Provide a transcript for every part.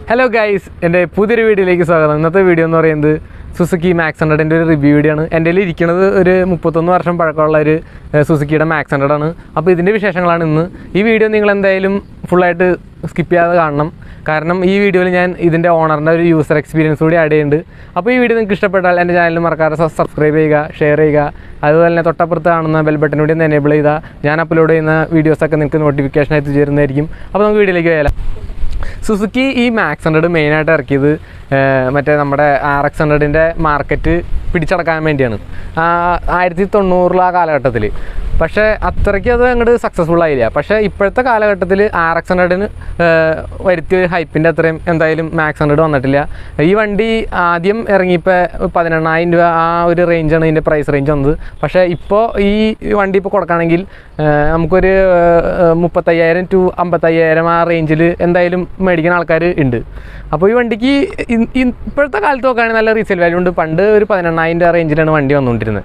Hello guys എൻ്റെ പുതിയൊരു വീഡിയോയിലേക്ക് സ്വാഗതം ഇന്നത്തെ വീഡിയോ എന്ന് പറയുന്നത് സുസുക്കി മാക്സ് ഹൺഡ്രഡിൻ്റെ ഒരു റിവ്യൂ വീഡിയോ ആണ് എൻ്റെ കയ്യിൽ ഇരിക്കുന്നത് ഒരു മുപ്പത്തൊന്ന് വർഷം പഴക്കമുള്ള ഒരു ഏഹ്, സുസുക്കിയുടെ മാക്സ് ഹൺഡ്രഡ് ആണ് അപ്പോൾ ഇതിൻ്റെ വിശേഷങ്ങളാണ് ഇന്ന് ഈ വീഡിയോ നിങ്ങൾ എന്തായാലും ഫുള്ളായിട്ട് സ്കിപ്പ് ചെയ്യാതെ കാണണം കാരണം ഈ വീഡിയോയിൽ ഞാൻ ഇതിൻ്റെ ഓണറിൻ്റെ ഒരു യൂസർ എക്സ്പീരിയൻസ് കൂടി ആഡ് ചെയ്യുന്നുണ്ട് അപ്പോൾ ഈ വീഡിയോ നിങ്ങൾക്ക് ഇഷ്ടപ്പെട്ടാൽ എൻ്റെ ചാനൽ മറക്കാതെ സബ്സ്ക്രൈബ് ചെയ്യുക ഷെയർ ചെയ്യുക അതുപോലെ തന്നെ തൊട്ടപ്പുറത്ത് കാണുന്ന ബെൽ ബട്ടൺ കൂടി ഒന്ന് എനേബിൾ ചെയ്താൽ ഞാൻ അപ്ലോഡ് ചെയ്യുന്ന വീഡിയോസൊക്കെ നിങ്ങൾക്ക് നോട്ടിഫിക്കേഷൻ ആയിട്ട് ചേരുന്നതായിരിക്കും അപ്പോൾ നമുക്ക് വീഡിയോയിലേക്ക് പോയാലോ സുസുക്കി ഈ മാക്സ് ഹൺഡ്രഡ് മെയിനായിട്ട് ഇറക്കിയത് ഏഹ്, മറ്റേ നമ്മുടെ ആർ എക്സ് ഹൺഡ്രഡിൻ്റെ മാർക്കറ്റ് പിടിച്ചടക്കാൻ വേണ്ടിയാണ് ആ, ആയിരത്തി തൊണ്ണൂറിൽ ആ കാലഘട്ടത്തിൽ പക്ഷേ അത്രയ്ക്ക് അത് അങ്ങോട്ട് സക്സസ്ഫുൾ ആയില്ല പക്ഷേ ഇപ്പോഴത്തെ കാലഘട്ടത്തിൽ ആർ എക്സ് ഹൺഡ്രഡിന് വരുത്തിയ ഒരു ഹൈപ്പിൻ്റെ അത്രയും എന്തായാലും മാക്സ് ഹൺഡ്രഡ് വന്നിട്ടില്ല ഈ വണ്ടി ആദ്യം ഇറങ്ങിയപ്പോൾ പതിനെണ്ണായിരം രൂപ ആ ഒരു റേഞ്ചാണ് ഇതിൻ്റെ പ്രൈസ് റേഞ്ച് വന്നത് പക്ഷേ ഇപ്പോൾ ഈ വണ്ടി ഇപ്പോൾ കൊടുക്കുകയാണെങ്കിൽ ഏഹ്, നമുക്കൊരു ഏഹ്, മുപ്പത്തയ്യായിരം ടു അമ്പത്തയ്യായിരം ആ റേഞ്ചിൽ എന്തായാലും മേടിക്കുന്ന ആൾക്കാർ ഉണ്ട് അപ്പോൾ ഈ വണ്ടിക്ക് ഇ- ഇ- ഇപ്പോഴത്തെ കാലത്ത് നോക്കുകയാണെങ്കിൽ നല്ല റീസെയിൽ വാല്യൂ ഉണ്ട് പണ്ട് ഒരു പതിനെണ്ണായിരം രൂപ റേഞ്ചിലാണ് വണ്ടി വന്നുകൊണ്ടിരുന്നത്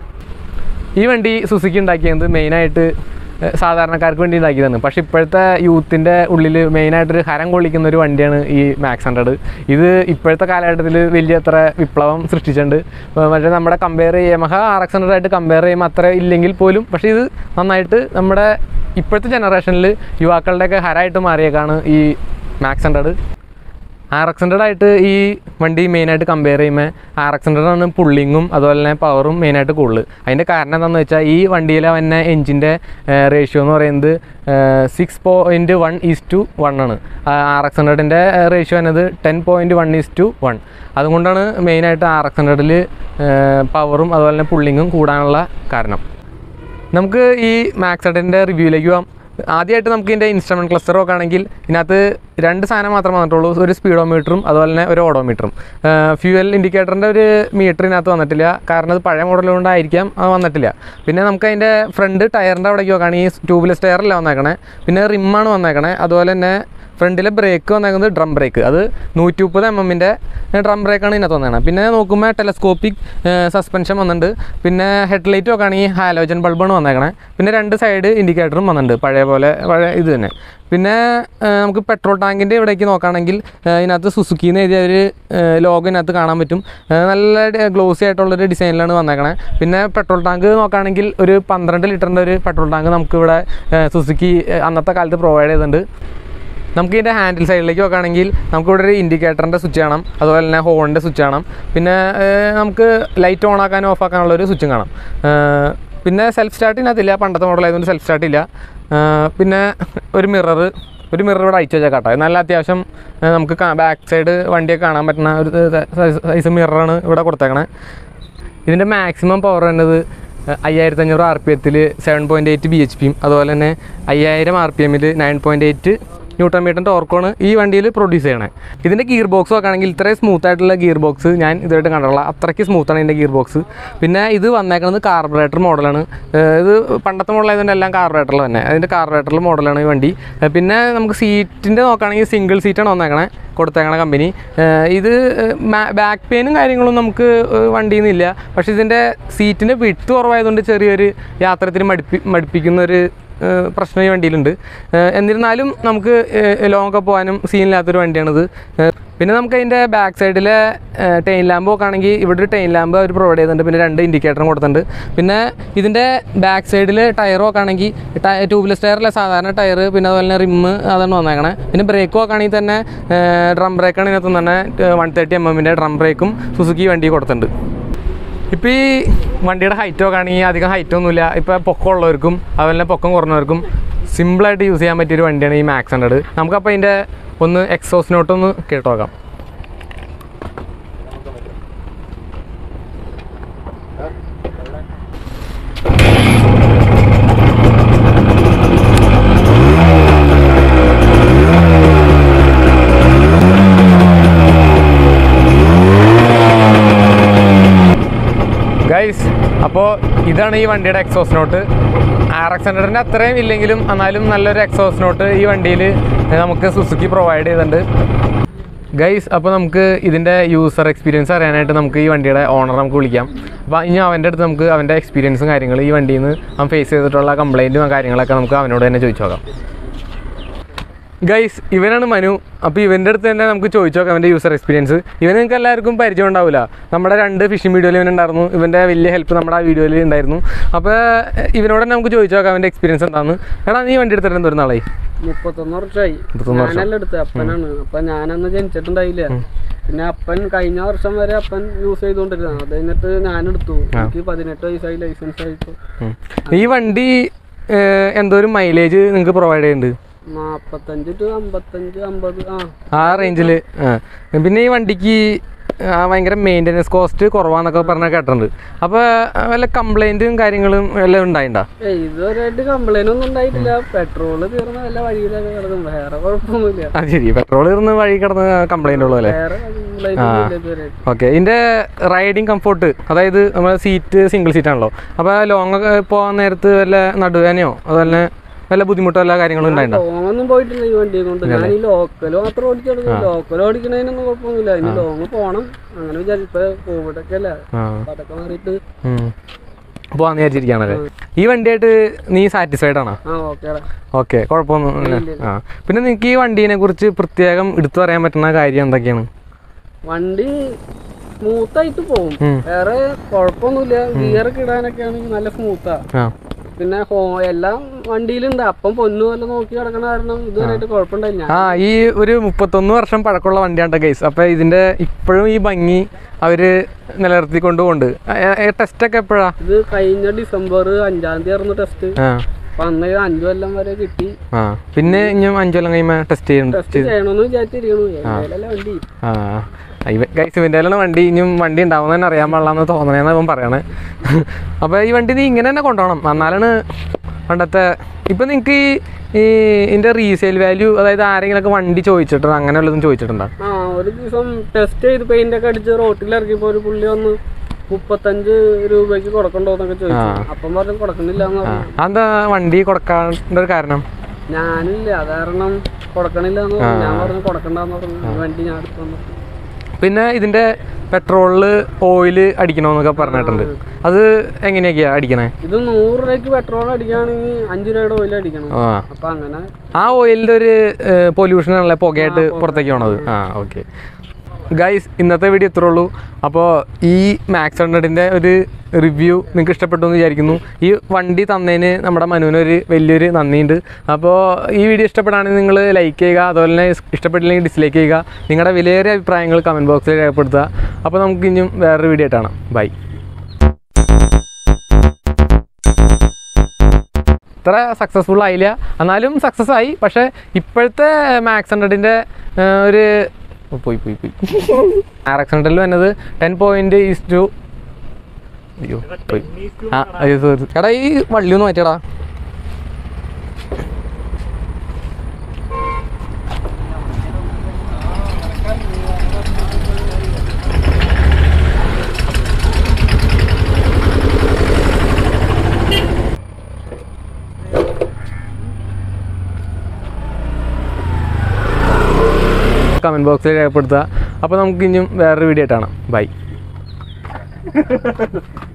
ഈ വണ്ടി സുസുക്കി ഉണ്ടാക്കിയത് മെയിനായിട്ട് ഏഹ്, സാധാരണക്കാർക്ക് വേണ്ടി ഉണ്ടാക്കിയതാണ് പക്ഷേ ഇപ്പോഴത്തെ യൂത്തിൻ്റെ ഉള്ളിൽ മെയിനായിട്ടൊരു ഹരം കൊള്ളിക്കുന്ന ഒരു വണ്ടിയാണ് ഈ മാക്സ് ഹൺഡ്രഡ് ഇത് ഇപ്പോഴത്തെ കാലഘട്ടത്തിൽ വലിയ അത്ര വിപ്ലവം സൃഷ്ടിച്ചിട്ടുണ്ട് ഏഹ്, മറ്റേ നമ്മുടെ compare Yamaha R X hundred ആയിട്ട് കമ്പയർ ചെയ്യുമ്പോൾ അത്ര ഇല്ലെങ്കിൽ പോലും പക്ഷേ ഇത് നന്നായിട്ട് നമ്മുടെ ഇപ്പോഴത്തെ ജനറേഷനിൽ യുവാക്കളുടെയൊക്കെ ഹരമായിട്ട് മാറിയേക്കാണ് ഈ Max hundred R X hundred ആയിട്ട് ഈ വണ്ടി മെയിനായിട്ട് കമ്പയർ ചെയ്യുമ്പോൾ ആർ എക്സ് ഹൺഡ്രഡ് ആണ് പുള്ളിങ്ങും അതുപോലെ തന്നെ പവറും മെയിനായിട്ട് കൂടുതൽ അതിൻ്റെ കാരണം എന്താണെന്ന് വെച്ചാൽ ഈ വണ്ടിയിൽ അവൻ്റെ എഞ്ചിൻ്റെ റേഷ്യോ എന്ന് പറയുന്നത് six point one is to one ആണ് ആർ എക്സ് ഹൺഡ്രഡിൻ്റെ റേഷ്യോ എന്നത് ten point one is to one അതുകൊണ്ടാണ് മെയിനായിട്ട് ആർ എക്സ് ഹൺഡ്രഡിൽ പവറും അതുപോലെ തന്നെ പുള്ളിങ്ങും കൂടാനുള്ള കാരണം നമുക്ക് ഈ മാക്സ് ഹൺഡ്രഡിൻ്റെ റിവ്യൂയിലേക്ക് പോകാം ആദ്യമായിട്ട് നമുക്ക് ഇതിൻ്റെ ഇൻസ്ട്രുമെൻറ്റ് ക്ലസ്റ്റർ ഒക്കെ ആണെങ്കിൽ ഇതിനകത്ത് രണ്ട് സാധനം മാത്രമേ വന്നിട്ടുള്ളൂ ഒരു സ്പീഡോമീറ്ററും അതുപോലെ തന്നെ ഒരു ഓഡോമീറ്ററും ഫ്യൂവൽ ഇൻഡിക്കേറ്ററിൻ്റെ ഒരു മീറ്റർ ഇതിനകത്ത് വന്നിട്ടില്ല കാരണം അത് പഴയ മോഡൽ കൊണ്ടായിരിക്കാം അത് വന്നിട്ടില്ല പിന്നെ നമുക്ക് അതിൻ്റെ ഫ്രണ്ട് ടയറിൻ്റെ അവിടേക്ക് നോക്കുകയാണെങ്കിൽ ട്യൂബ്ലെസ് ടയറല്ല വന്നേക്കണേ പിന്നെ റിമ്മാണ് വന്നേക്കണേ അതുപോലെ തന്നെ ഫ്രണ്ടിലെ ബ്രേക്ക് വന്നേക്കുന്നത് ഡ്രം ബ്രേക്ക് അത് നൂറ്റി മുപ്പത് എം എമ്മിൻ്റെ ഡ്രം ബ്രേക്കാണ് ഇതിനകത്ത് വന്നേക്കുന്നത് പിന്നെ നോക്കുമ്പോൾ ടെലസ്കോപ്പിക് സസ്പെൻഷൻ വന്നിട്ടുണ്ട് പിന്നെ ഹെഡ്ലൈറ്റ് നോക്കുകയാണെങ്കിൽ ഹാലോജൻ ബൾബാണ് വന്നേക്കണേ പിന്നെ രണ്ട് സൈഡ് ഇൻഡിക്കേറ്ററും വന്നിട്ടുണ്ട് പഴയ പോലെ പഴയ ഇത് തന്നെ പിന്നെ ആ, നമുക്ക് പെട്രോൾ ടാങ്കിൻ്റെ ഇവിടേക്ക് നോക്കുകയാണെങ്കിൽ ആ, ഇതിനകത്ത് സുസുക്കി എന്ന് എഴുതിയ ഒരു ലോഗോ ഇതിനകത്ത് കാണാൻ പറ്റും ആ, നല്ല ഗ്ലോസി ആയിട്ടുള്ളൊരു ഡിസൈനിലാണ് വന്നേക്കണേ പിന്നെ പെട്രോൾ ടാങ്ക് നോക്കുകയാണെങ്കിൽ ഒരു പന്ത്രണ്ട് ലിറ്ററിൻ്റെ ഒരു പെട്രോൾ ടാങ്ക് നമുക്കിവിടെ ആ, സുസുക്കി ആ, അന്നത്തെ കാലത്ത് പ്രൊവൈഡ് ചെയ്തിട്ടുണ്ട് നമുക്ക് ഇതിൻ്റെ ഹാൻഡിൽ സൈഡിലേക്ക് നോക്കുകയാണെങ്കിൽ നമുക്കിവിടെ ഒരു ഇൻഡിക്കേറ്ററിൻ്റെ സ്വിച്ച് കാണാം അതുപോലെ തന്നെ ഹോണിൻ്റെ സ്വിച്ച് കാണാം പിന്നെ ഏഹ്, നമുക്ക് ലൈറ്റ് ഓൺ ആക്കാനും ഓഫ് ആക്കാനുള്ള ഒരു സ്വിച്ചും കാണാം ഏഹ്, പിന്നെ സെൽഫ് സ്റ്റാർട്ട് ഇതിനകത്തില്ല പണ്ടത്തെ മോഡൽ ആയതുകൊണ്ട് സെൽഫ് സ്റ്റാർട്ട് ഇല്ല ഏഹ്, പിന്നെ ഒരു മിറർ ഒരു മിറർ ഇവിടെ അയച്ചു വെച്ചാൽ കേട്ടോ നല്ല അത്യാവശ്യം ഏഹ്, നമുക്ക് ബാക്ക് സൈഡ് വണ്ടിയൊക്കെ കാണാൻ പറ്റുന്ന ഒരു സൈസ് മിററാണ് ഇവിടെ കൊടുത്തേക്കണേ ഇതിൻ്റെ മാക്സിമം പവർ വരുന്നത് അയ്യായിരത്തി അഞ്ഞൂറ് ആർ പി എത്തിൽ seven point eight B H പിയും അതുപോലെ തന്നെ അയ്യായിരം ആർ പി എമ്മിൽ nine point eight newton metre ടോർക്കാണ് ഈ വണ്ടിയിൽ പ്രൊഡ്യൂസ് ചെയ്യണേ ഇതിൻ്റെ ഗിയർ ബോക്സ് നോക്കുകയാണെങ്കിൽ ഇത്രയും സ്മൂത്ത് ആയിട്ടുള്ള ഗിയർ ബോക്സ് ഞാൻ ഇതുമായിട്ട് കണ്ടിട്ടുള്ള അത്രയ്ക്ക് സ്മൂത്താണ് ഇതിൻ്റെ ഗിയർ ബോക്സ് പിന്നെ ഇത് വന്നേക്കുന്നത് കാർബറേറ്റർ മോഡലാണ് ഏഹ് ഇത് പണ്ടത്തെ മോഡലായതുകൊണ്ട് എല്ലാം കാർബറേറ്ററിൽ തന്നെ അതിൻ്റെ കാർബറേറ്ററിൽ മോഡലാണ് ഈ വണ്ടി ഏഹ് പിന്നെ നമുക്ക് സീറ്റിൻ്റെ നോക്കുകയാണെങ്കിൽ സിംഗിൾ സീറ്റാണ് വന്നേക്കണേ കൊടുത്തേക്കണ കമ്പനി ഏഹ് ഇത് ബാക്ക് പെയിനും കാര്യങ്ങളും നമുക്ക് ഏഹ് വണ്ടിയിൽ നിന്നില്ല പക്ഷേ ഇതിൻ്റെ സീറ്റിൻ്റെ വിട്ട് കുറവായതുകൊണ്ട് ചെറിയൊരു യാത്രത്തിന് മടുപ്പി മടുപ്പിക്കുന്ന ഒരു ഏഹ് പ്രശ്നം ഈ വണ്ടിയിലുണ്ട് ഏഹ് എന്നിരുന്നാലും നമുക്ക് ലോങ് ഒക്കെ പോകാനും സീനില്ലാത്തൊരു വണ്ടിയാണിത് ഏഹ് പിന്നെ നമുക്ക് അതിൻ്റെ ബാക്ക് സൈഡിലെ ടെയിൻ ലാമ്പ് നോക്കുകയാണെങ്കിൽ ഇവിടെ ഒരു ടെയിൻ ലാമ്പ് അവർ പ്രൊവൈഡ് ചെയ്യുന്നുണ്ട് പിന്നെ രണ്ട് ഇൻഡിക്കേറ്ററും കൊടുത്തിട്ടുണ്ട് പിന്നെ ഇതിൻ്റെ ബാക്ക് സൈഡിൽ ടയർ നോക്കുകയാണെങ്കിൽ ട്യൂബ്ലെസ് ടയറല്ല സാധാരണ ടയർ പിന്നെ അതുപോലെ തന്നെ റിമ്മ് അതാണ് വന്നേക്കണേ പിന്നെ ബ്രേക്ക് നോക്കുകയാണെങ്കിൽ തന്നെ ഡ്രം ബ്രേക്കാണ് ഇതിനകത്ത് തന്നെ വൺ തേർട്ടി എം എമ്മിൻ്റെ ഡ്രം ബ്രേക്കും സുസുക്കി വണ്ടി കൊടുത്തിട്ടുണ്ട് ഇപ്പോൾ ഈ വണ്ടിയുടെ ഹൈറ്റ് നോക്കുകയാണെങ്കിൽ അധികം ഹൈറ്റ് ഒന്നുമില്ല ഇപ്പോൾ പൊക്കം ഉള്ളവർക്കും അതുപോലെ തന്നെ പൊക്കം കുറഞ്ഞവർക്കും സിമ്പിളായിട്ട് യൂസ് ചെയ്യാൻ പറ്റിയൊരു വണ്ടിയാണ് ഈ മാക്സ് ഹൺഡ്രഡ് നമുക്കപ്പോൾ അതിൻ്റെ ഒന്ന് എക്സോസ് നോട്ടൊന്ന് കേട്ട് നോക്കാം ഗൈസ് അപ്പോൾ ഇതാണ് ഈ വണ്ടിയുടെ എക്സോസ് നോട്ട് ആർ എക്സ് ഹൺഡ്രഡിൻ്റെ അത്രയും ഇല്ലെങ്കിലും എന്നാലും നല്ലൊരു എക്സോസ് നോട്ട് ഈ വണ്ടിയിൽ നമുക്ക് സുസുക്കി പ്രൊവൈഡ് ചെയ്തിട്ടുണ്ട് ഗൈസ് അപ്പോൾ നമുക്ക് ഇതിൻ്റെ യൂസർ എക്സ്പീരിയൻസ് അറിയാനായിട്ട് നമുക്ക് ഈ വണ്ടിയുടെ ഓണർ നമുക്ക് വിളിക്കാം അപ്പോൾ ഇനി അവൻ്റെ അടുത്ത് നമുക്ക് അവൻ്റെ എക്സ്പീരിയൻസും കാര്യങ്ങളും ഈ വണ്ടിയിൽ നിന്ന് അവൻ ഫേസ് ചെയ്തിട്ടുള്ള കംപ്ലൈൻറ്റും കാര്യങ്ങളൊക്കെ നമുക്ക് അവനോട് തന്നെ ചോദിച്ചു നോക്കാം ഗൈസ് ഇവനാണ് മനു അപ്പോൾ ഇവൻ്റെ അടുത്ത് തന്നെ നമുക്ക് ചോദിച്ചു നോക്കാം അവൻ്റെ യൂസർ എക്സ്പീരിയൻസ് ഇവൻ നിങ്ങൾക്ക് എല്ലാവർക്കും പരിചയം ഉണ്ടാവില്ല നമ്മുടെ രണ്ട് ഫിഷിംഗ് വീഡിയോയിൽ ഇവനുണ്ടായിരുന്നു ഇവൻ്റെ വലിയ ഹെൽപ്പ് നമ്മുടെ ആ വീഡിയോയിൽ ഉണ്ടായിരുന്നു അപ്പോൾ ഇവനോട് തന്നെ നമുക്ക് ചോദിച്ചു നോക്കാം അവൻ്റെ എക്സ്പീരിയൻസ് എന്താണെന്ന് എടാ നീ വണ്ടി എടുത്തിട്ട് ഒരു നാളായി മുപ്പത്തൊന്ന് വർഷമായി മുപ്പത്തൊന്ന് വർഷം. ഞാനല്ല എടുത്തത് അപ്പനാണ് അപ്പൊ ഞാനന്ന് ജനിച്ചിട്ടുണ്ടായില്ല പിന്നെ അപ്പൻ കഴിഞ്ഞ വർഷം വരെ അപ്പൻ യൂസ് ചെയ്തോണ്ടിരുന്ന അത് കഴിഞ്ഞിട്ട് ഞാൻ എടുത്തു എനിക്ക് പതിനെട്ട് വയസ്സായി ലൈസൻസ് ആയിപ്പോ ഉം. ഈ വണ്ടി ഏഹ്, എന്തോ ഒരു മൈലേജ് നിങ്ങൾക്ക് പ്രൊവൈഡ് ചെയ്യുന്നുണ്ട് നാപ്പത്തഞ്ച് ടു അമ്പത്തഞ്ച് അമ്പത് ആ ആ റേഞ്ചിൽ പിന്നെ ഈ വണ്ടിക്ക് ആ, ഭയങ്കര മെയിൻ്റെനൻസ് കോസ്റ്റ് കുറവാന്നൊക്കെ പറഞ്ഞ കേട്ടിട്ടുണ്ട് അപ്പോൾ വല്ല കംപ്ലൈൻറ്റും കാര്യങ്ങളും എല്ലാം ഉണ്ടായിട്ടാ ഏയ് ഇതുവരെയായിട്ട് കംപ്ലൈന്റ് ഒന്നും ഉണ്ടായിട്ടില്ല പെട്രോള് തീർന്ന വല്ല വഴിയിലൊക്കെ കിടക്കും വേറെ കുഴപ്പമൊന്നുമില്ല അത് ശരി പെട്രോൾ ഇരുന്ന് വഴി കിടന്ന് കംപ്ലൈൻ്റ് ഉള്ളൂ അല്ലേ വേറെ കംപ്ലൈന്റ് ഒന്നും ഇല്ല ഇതുവരെയായിട്ട് ഓക്കെ ഇതിൻ്റെ റൈഡിങ് കംഫോർട്ട് അതായത് നമ്മുടെ സീറ്റ് സിംഗിൾ സീറ്റ് ആണല്ലോ അപ്പോൾ ലോങ് ഒക്കെ പോകാൻ നേരത്ത് വല്ല നടുവേനയോ അതുപോലെ വല്ല ബുദ്ധിമുട്ടോ എല്ലാ കാര്യങ്ങളും ഉണ്ടായിട്ടോ ലോങ്ങൊന്നും പോയിട്ടില്ല ഈ വണ്ടിയെ കൊണ്ട് ഞാൻ ഈ ലോക്കൽ മാത്രം ഓടിച്ചെടുക്കും ലോക്കൽ ഓടിക്കണതിനൊന്നും കുഴപ്പമൊന്നുമില്ല ഇനി ലോങ് പോണം അങ്ങനെ വിചാരിച്ചു ഇപ്പൊ കോവിഡ് ഒക്കെ അല്ലേ ആ അപ്പൊ അതൊക്കെ മാറിയിട്ട് പോകാന്ന് വിചാരിച്ചിരിക്കുകയാണല്ലേ ഈ വണ്ടിയായിട്ട് നീ സാറ്റിസ്ഫൈഡ് ആണോ ആ ഓക്കെ ഓക്കെ കുഴപ്പമൊന്നും ഇല്ല ആ പിന്നെ നിങ്ങൾക്ക് ഈ വണ്ടീനെ കുറിച്ച് പ്രത്യേകം എടുത്തു പറയാൻ പറ്റുന്ന കാര്യം എന്തൊക്കെയാണ് വണ്ടി സ്മൂത്ത് ആയിട്ട് പോകും ഉം. വേറെ കുഴപ്പമൊന്നുമില്ല ഗിയർ ഒക്കെ ഇടാനൊക്കെ ആണെങ്കിൽ നല്ല സ്മൂത്താ ആ പിന്നെ ഹോ എല്ലാം വണ്ടിയിലുണ്ട് അപ്പം പൊന്നു പോലെ നോക്കി കിടക്കണ കാരണം ഇതുവരെയായിട്ട് കുഴപ്പമുണ്ടായില്ല ആ ഈ ഒരു മുപ്പത്തൊന്ന് വർഷം പഴക്കമുള്ള വണ്ടിയാണ് ഗൈസ് അപ്പോൾ ഇതിൻ്റെ ഇപ്പോഴും ഈ ഭംഗി അവർ നിലനിർത്തിക്കൊണ്ട് പോകുന്നുണ്ട് ടെസ്റ്റ് ഒക്കെ എപ്പോഴാ ഇത് കഴിഞ്ഞ ഡിസംബർ അഞ്ചാം തീയതി ആയിരുന്നു ടെസ്റ്റ് ആ അപ്പൊ അന്ന് അഞ്ചു കൊല്ലം വരെ കിട്ടി ആ പിന്നെ ഇനി അഞ്ചു കൊല്ലം കഴിയുമ്പോൾ ടെസ്റ്റ് ചെയ്യുന്നുണ്ട് ടെസ്റ്റ് ചെയ്യണമെന്ന് വിചാരിച്ചിരിക്കണു ഏതായാലും വണ്ടി ആ ഇവ ഗൈസ് ഇവൻ്റെ കയ്യിലാണ് വണ്ടി ഇനിയും വണ്ടി ഉണ്ടാവുന്ന തന്നെ അറിയാൻ പാടില്ലെന്ന് തോന്നണേന്ന് ഇവൻ പറയണേ അപ്പോൾ ഈ വണ്ടി നീ ഇങ്ങനെ തന്നെ കൊണ്ടുപോകണം എന്നാലാണ് പണ്ടത്തെ ഇപ്പം നിങ്ങൾക്ക് ഈ ഈ ഇതിൻ്റെ റീസെയിൽ വാല്യൂ അതായത് ആരെങ്കിലുമൊക്കെ വണ്ടി ചോദിച്ചിട്ടുണ്ടോ അങ്ങനെ വല്ലതും ചോദിച്ചിട്ടുണ്ടോ ആ ഒരു ദിവസം ടെസ്റ്റ് ചെയ്ത് പെയിന്റ് ഒക്കെ അടിച്ച് റോട്ടിൽ ഇറക്കിയപ്പോ ഒരു പുള്ളി വന്ന് മുപ്പത്തഞ്ച് രൂപയ്ക്ക് കൊടുക്കണ്ടോ എന്നൊക്കെ ചോദിച്ചു അപ്പം പറഞ്ഞു കൊടുക്കണില്ല എന്ന് പറഞ്ഞു അതെന്താ വണ്ടി കൊടുക്കാണ്ട ഒരു കാരണം ഞാനില്ല അത് കാരണം കൊടുക്കണില്ല എന്ന് പറഞ്ഞു ഞാൻ പറഞ്ഞു കൊടുക്കണ്ടെന്ന് പറഞ്ഞു ഈ വണ്ടി ഞാൻ എടുത്തു വന്നു പിന്നെ ഇതിൻ്റെ പെട്രോളിൽ ഓയിൽ അടിക്കണമെന്നൊക്കെ പറഞ്ഞിട്ടുണ്ട് അത് എങ്ങനെയൊക്കെയാ അടിക്കണേ ഇത് നൂറ് രൂപയ്ക്ക് പെട്രോൾ അടിക്കുകയാണെങ്കിൽ അഞ്ച് രൂപയുടെ ഓയിൽ അടിക്കണം ആ അപ്പൊ അങ്ങനെ ആ ഓയിലിൻ്റെ ഒരു പൊല്യൂഷൻ ആണല്ലേ പുകയായിട്ട് പുറത്തേക്ക് പോണത് ആ ഓക്കെ ഗൈസ് ഇന്നത്തെ വീഡിയോ ഇത്രേ ഉള്ളൂ അപ്പോൾ ഈ മാക്സ് ഹൺഡ്രഡിൻ്റെ ഒരു റിവ്യൂ നിങ്ങൾക്ക് ഇഷ്ടപ്പെട്ടു എന്ന് വിചാരിക്കുന്നു ഈ വണ്ടി തന്നതിന് നമ്മുടെ മനുവിന് ഒരു വലിയൊരു നന്ദിയുണ്ട് അപ്പോൾ ഈ വീഡിയോ ഇഷ്ടപ്പെടുകയാണെങ്കിൽ നിങ്ങൾ ലൈക്ക് ചെയ്യുക അതുപോലെ തന്നെ ഇഷ്ടപ്പെട്ടില്ലെങ്കിൽ ഡിസ്ലൈക്ക് ചെയ്യുക നിങ്ങളുടെ വിലയേറിയ അഭിപ്രായങ്ങൾ കമൻറ്റ് ബോക്സിൽ രേഖപ്പെടുത്തുക അപ്പോൾ നമുക്ക് ഇനിയും വേറൊരു വീഡിയോ ആയിട്ടാണ് ബൈ ഇത്ര സക്സസ്ഫുൾ ആയില്ല എന്നാലും സക്സസ് ആയി പക്ഷേ ഇപ്പോഴത്തെ മാക്സ് ഹൺഡ്രഡിൻ്റെ ഒരു ഓ, പോയി പോയി പോയി ആർ എക്സ് ഹൺഡ്രഡിൽ വന്നത് ടെൻ പോയിന്റ് ഈസ് ടു അയ്യോ പോയി ആ അയ്യോ സോറി എടാ ഈ വള്ളി ഒന്ന് മാറ്റിയടാ കമൻറ്റ് ബോക്സിൽ രേഖപ്പെടുത്തുക അപ്പോൾ നമുക്ക് ഇനിയും വേറൊരു വീഡിയോ ആയിട്ടാണ് ബൈ